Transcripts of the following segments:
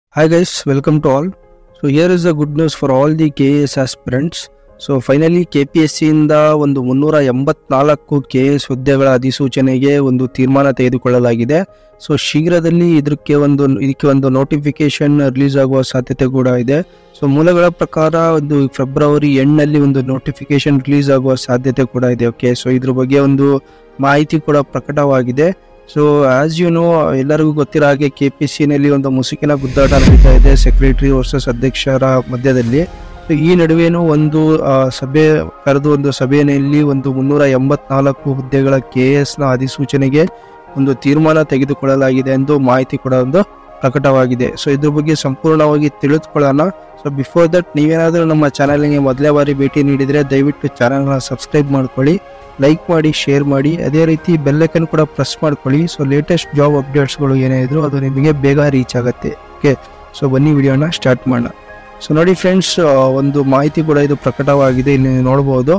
Hi guys, welcome to all. So here is the good news for all the KAS aspirants. So finally K P S ಸಿಯಿಂದ ಒಂದು ಮುನ್ನೂರ ಎಂಬತ್ನಾಲ್ಕು K S ಹುದ್ದೆಗಳ ಅಧಿಸೂಚನೆಗೆ ಒಂದು ತೀರ್ಮಾನ ತೆಗೆದುಕೊಳ್ಳಲಾಗಿದೆ ಸೊ ಶೀಘ್ರದಲ್ಲಿ ಇದಕ್ಕೆ ಒಂದು ಇದಕ್ಕೆ ಒಂದು ನೋಟಿಫಿಕೇಶನ್ ರಿಲೀಸ್ ಆಗುವ ಸಾಧ್ಯತೆ ಕೂಡ ಇದೆ ಸೊ ಮೂಲಗಳ ಪ್ರಕಾರ ಒಂದು ಫೆಬ್ರವರಿ ಎಂಡ್ನಲ್ಲಿ ಒಂದು ನೋಟಿಫಿಕೇಶನ್ ರಿಲೀಸ್ ಆಗುವ ಸಾಧ್ಯತೆ ಕೂಡ ಇದೆ ಓಕೆ ಸೊ ಇದ್ರ ಬಗ್ಗೆ ಒಂದು ಮಾಹಿತಿ ಕೂಡ ಪ್ರಕಟವಾಗಿದೆ ಸೊ ಆಸ್ ಯು ನೋ ಎಲ್ಲರಿಗೂ ಗೊತ್ತಿರೋ ಹಾಗೆ ಕೆ ಪಿ ಸಿನಲ್ಲಿ ಒಂದು ಮುಸುಕಿನ ಗುದ್ದಾಟ ನಡೀತಾ ಇದೆ ಸೆಕ್ರೆಟರಿ ವರ್ಸಸ್ ಅಧ್ಯಕ್ಷರ ಮಧ್ಯದಲ್ಲಿ ಸೊ ಈ ನಡುವೆನೂ ಒಂದು ಆ, ಸಭೆ ಕರೆದು ಒಂದು ಸಭೆಯಲ್ಲಿ ಒಂದು ಮುನ್ನೂರ ಎಂಬತ್ನಾಲ್ಕು ಹುದ್ದೆಗಳ ಕೆ ಎಸ್ ನ ಅಧಿಸೂಚನೆಗೆ ಒಂದು ತೀರ್ಮಾನ ತೆಗೆದುಕೊಳ್ಳಲಾಗಿದೆ ಎಂದು ಮಾಹಿತಿ ಕೂಡ ಒಂದು ಪ್ರಕಟವಾಗಿದೆ ಸೊ ಇದ್ರ ಬಗ್ಗೆ ಸಂಪೂರ್ಣವಾಗಿ ತಿಳಿದುಕೊಳ್ಳೋಣ ಸೊ ಬಿಫೋರ್ ದಟ್ ನೀವೇನಾದರೂ ನಮ್ಮ ಚಾನಲ್ಗೆ ಮೊದಲೇ ಬಾರಿ ಭೇಟಿ ನೀಡಿದರೆ ದಯವಿಟ್ಟು ಚಾನಲ್ನ ಸಬ್ಸ್ಕ್ರೈಬ್ ಮಾಡ್ಕೊಳ್ಳಿ ಲೈಕ್ ಮಾಡಿ ಶೇರ್ ಮಾಡಿ ಅದೇ ರೀತಿ ಬೆಲ್ಲೈಕನ್ ಕೂಡ ಪ್ರೆಸ್ ಮಾಡ್ಕೊಳ್ಳಿ ಸೊ ಲೇಟೆಸ್ಟ್ ಜಾಬ್ ಅಪ್ಡೇಟ್ಸ್ಗಳು ಏನೇ ಇದ್ರು ಅದು ನಿಮಗೆ ಬೇಗ ರೀಚ್ ಆಗುತ್ತೆ ಓಕೆ ಸೊ ಬನ್ನಿ ವಿಡಿಯೋನ ಸ್ಟಾರ್ಟ್ ಮಾಡೋಣ ಸೊ ನೋಡಿ ಫ್ರೆಂಡ್ಸ್ ಒಂದು ಮಾಹಿತಿ ಕೂಡ ಇದು ಪ್ರಕಟವಾಗಿದೆ ಇಲ್ಲಿ ನೀವು ನೋಡ್ಬೋದು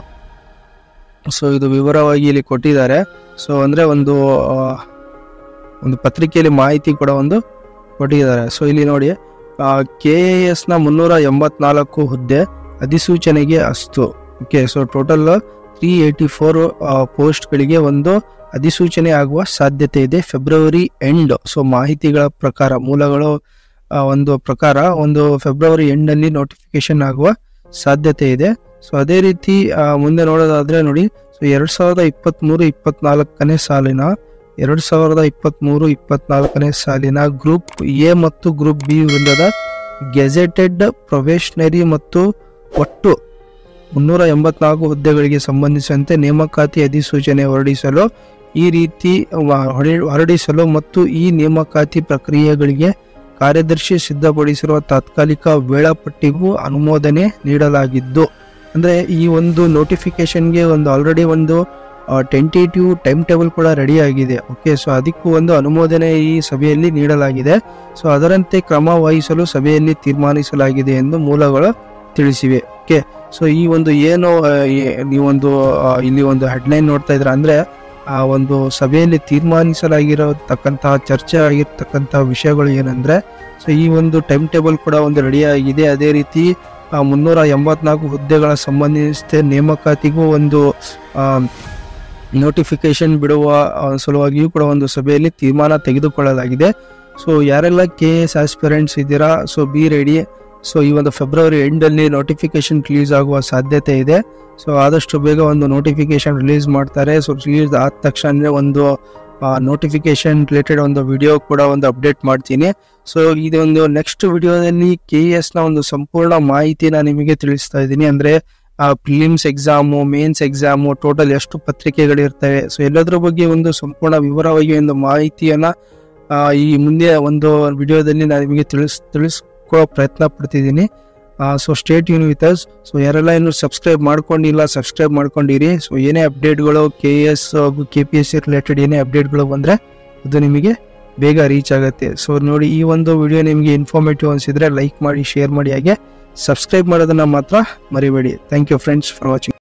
ಸೊ ಇದು ವಿವರವಾಗಿ ಇಲ್ಲಿ ಕೊಟ್ಟಿದ್ದಾರೆ ಸೊ ಅಂದರೆ ಒಂದು ಆ, ಒಂದು ಪತ್ರಿಕೆಯಲ್ಲಿ ಮಾಹಿತಿ ಕೂಡ ಒಂದು ಕೊಟ್ಟಿದ್ದಾರೆ ಸೊ ಇಲ್ಲಿ ನೋಡಿ ಕೆ ಎ ಎಸ್ನ ಮುನ್ನೂರ ಎಂಬತ್ನಾಲ್ಕು ಹುದ್ದೆ ಅಧಿಸೂಚನೆಗೆ ಅಸ್ತು okay so total three eighty four ಪೋಸ್ಟ್ಗಳಿಗೆ ಒಂದು ಅಧಿಸೂಚನೆ ಆಗುವ ಸಾಧ್ಯತೆ ಇದೆ ಫೆಬ್ರವರಿ ಎಂಡ್ ಸೊ ಮಾಹಿತಿಗಳ ಪ್ರಕಾರ ಮೂಲಗಳು ಆ, ಒಂದು ಪ್ರಕಾರ ಒಂದು ಫೆಬ್ರವರಿ ಎಂಡಲ್ಲಿ ನೋಟಿಫಿಕೇಶನ್ ಆಗುವ ಸಾಧ್ಯತೆ ಇದೆ ಸೊ ಅದೇ ರೀತಿ ಆ, ಮುಂದೆ ನೋಡೋದಾದ್ರೆ ನೋಡಿ ಸೊ ಎರಡ್ ಸಾವಿರದ ಇಪ್ಪತ್ತ್ಮೂರು ಇಪ್ಪತ್ನಾಲ್ಕನೇ ಸಾಲಿನ ಎರಡ್ ಸಾವಿರದ ಇಪ್ಪತ್ತ್ಮೂರು ಇಪ್ಪತ್ನಾಲ್ಕನೇ ಸಾಲಿನ ಗ್ರೂಪ್ ಎ ಮತ್ತು ಗ್ರೂಪ್ ಬಿ ವೃಂದದ ಗೆಜೆಟೆಡ್ ಪ್ರೊಬೇಷನರಿ ಮತ್ತು ಒಟ್ಟು ಮುನ್ನೂರ ಎಂಬತ್ನಾಲ್ಕು ಹುದ್ದೆಗಳಿಗೆ ಸಂಬಂಧಿಸಿದಂತೆ ನೇಮಕಾತಿ ಅಧಿಸೂಚನೆ ಹೊರಡಿಸಲು ಈ ರೀತಿ ವ- ಹೊರಡಿ- ಹೊರಡಿಸಲು ಮತ್ತು ಈ ನೇಮಕಾತಿ ಪ್ರಕ್ರಿಯೆಗಳಿಗೆ ಕಾರ್ಯದರ್ಶಿ ಸಿದ್ಧಪಡಿಸಿರುವ ತಾತ್ಕಾಲಿಕ ವೇಳಾಪಟ್ಟಿಗೂ ಅನುಮೋದನೆ ನೀಡಲಾಗಿದ್ದು ಅಂದ್ರೆ ಈ ಒಂದು ನೋಟಿಫಿಕೇಶನ್ಗೆ ಒಂದು ಆಲ್ರೆಡಿ ಒಂದು ಟೆಂಟೇಟಿವ್ ಟೈಮ್ ಟೇಬಲ್ ಕೂಡ ರೆಡಿ ಆಗಿದೆ ಓಕೆ ಸೊ ಅದಕ್ಕೂ ಒಂದು ಅನುಮೋದನೆ ಈ ಸಭೆಯಲ್ಲಿ ನೀಡಲಾಗಿದೆ ಸೊ ಅದರಂತೆ ಕ್ರಮ ವಹಿಸಲು ಸಭೆಯಲ್ಲಿ ತೀರ್ಮಾನಿಸಲಾಗಿದೆ ಎಂದು ಮೂಲಗಳು ತಿಳಿಸಿವೆ ಓಕೆ ಸೊ ಈ ಒಂದು ಏನು ಆ, ಈ- ನೀವೊಂದು ಆ, ಇಲ್ಲಿ ಒಂದು ಹೆಡ್ಲೈನ್ ನೋಡ್ತಾ ಇದ್ರ ಅಂದ್ರೆ ಆ ಒಂದು ಸಭೆಯಲ್ಲಿ ತೀರ್ಮಾನಿಸಲಾಗಿರತಕ್ಕಂತಹ ಚರ್ಚೆ ಆಗಿರ್ತಕ್ಕಂತಹ ವಿಷಯಗಳು ಏನಂದ್ರೆ ಸೊ ಈ ಒಂದು ಟೈಮ್ ಟೇಬಲ್ ಕೂಡ ಒಂದು ರೆಡಿ ಆಗಿದೆ ಅದೇ ರೀತಿ ಆ, ಮುನ್ನೂರ ಎಂಬತ್ನಾಲ್ಕು ಹುದ್ದೆಗಳ ಸಂಬಂಧಿಸಿದ ನೇಮಕಾತಿಗೂ ಒಂದು ನೋಟಿಫಿಕೇಶನ್ ಬಿಡುವ ಆ, ಸಲುವಾಗಿಯೂ ಕೂಡ ಒಂದು ಸಭೆಯಲ್ಲಿ ತೀರ್ಮಾನ ತೆಗೆದುಕೊಳ್ಳಲಾಗಿದೆ ಸೊ ಯಾರೆಲ್ಲ ಕೆ ಎಸ್ ಆಸ್ಪಿರೆಂಟ್ಸ್ ಇದ್ದೀರಾ ಸೊ ಬಿ ರೆಡಿ ಸೊ ಈ ಒಂದು ಫೆಬ್ರವರಿ ಎಂಡಲ್ಲಿ ನೋಟಿಫಿಕೇಶನ್ ರಿಲೀಸ್ ಆಗುವ ಸಾಧ್ಯತೆ ಇದೆ ಸೊ ಆದಷ್ಟು ಬೇಗ ಒಂದು ನೋಟಿಫಿಕೇಶನ್ ರಿಲೀಸ್ ಮಾಡ್ತಾರೆ ಸೊ ರಿಲೀಸ್ ಆದ ತಕ್ಷಣ ಒಂದು ನೋಟಿಫಿಕೇಶನ್ ರಿಲೇಟೆಡ್ ಒಂದು ವಿಡಿಯೋ ಕೂಡ ಒಂದು ಅಪ್ಡೇಟ್ ಮಾಡ್ತೀನಿ ಸೊ ಇದೊಂದು ನೆಕ್ಸ್ಟ್ ವಿಡಿಯೋದಲ್ಲಿ ಕೆ ಎಸ್ ನ ಒಂದು ಸಂಪೂರ್ಣ ಮಾಹಿತಿನ ನಿಮಗೆ ತಿಳಿಸ್ತಾ ಇದ್ದೀನಿ ಅಂದ್ರೆ prelims exam mains exam total ಎಷ್ಟು ಪತ್ರಿಕೆಗಳಿರ್ತವೆ ಸೊ ಎಲ್ಲದ್ರ ಬಗ್ಗೆ ಒಂದು ಸಂಪೂರ್ಣ ವಿವರವಾಗಿ ಒಂದು ಮಾಹಿತಿಯನ್ನ ಆ, ಈ ಮುಂದೆ ಒಂದು ವಿಡಿಯೋದಲ್ಲಿ ನಾನು ನಿಮಗೆ ತಿಳಿಸ್ ತಿಳಿಸ್ಕೊಡೋ ಪ್ರಯತ್ನ ಪಡ್ತಿದ್ದೀನಿ ಸೊ ಸ್ಟೇಟ್ ಯೂನ್ ವಿತ್ ಅಸ್ ಸೊ ಯಾರೆಲ್ಲ ಇನ್ನು ಸಬ್ಸ್ಕ್ರೈಬ್ ಮಾಡ್ಕೊಂಡಿಲ್ಲ ಸಬ್ಸ್ಕ್ರೈಬ್ ಮಾಡ್ಕೊಂಡಿರಿ ಸೊ ಏನೇ ಅಪ್ಡೇಟ್ಗಳು ಕೆ ಎಸ್ ಹಾಗೂ K P S C related ಏನೇ ಅಪ್ಡೇಟ್ಗಳು ಬಂದರೆ ಅದು ನಿಮಗೆ ಬೇಗ ರೀಚ್ ಆಗುತ್ತೆ ಸೊ ನೋಡಿ ಈ ಒಂದು ವಿಡಿಯೋ ನಿಮಗೆ ಇನ್ಫಾರ್ಮೇಟಿವ್ ಅನಿಸಿದ್ರೆ ಲೈಕ್ ಮಾಡಿ ಶೇರ್ ಮಾಡಿ ಹಾಗೆ ಸಬ್ಸ್ಕ್ರೈಬ್ ಮಾಡೋದನ್ನ ಮಾತ್ರ ಮರಿಬೇಡಿ thank you friends for watching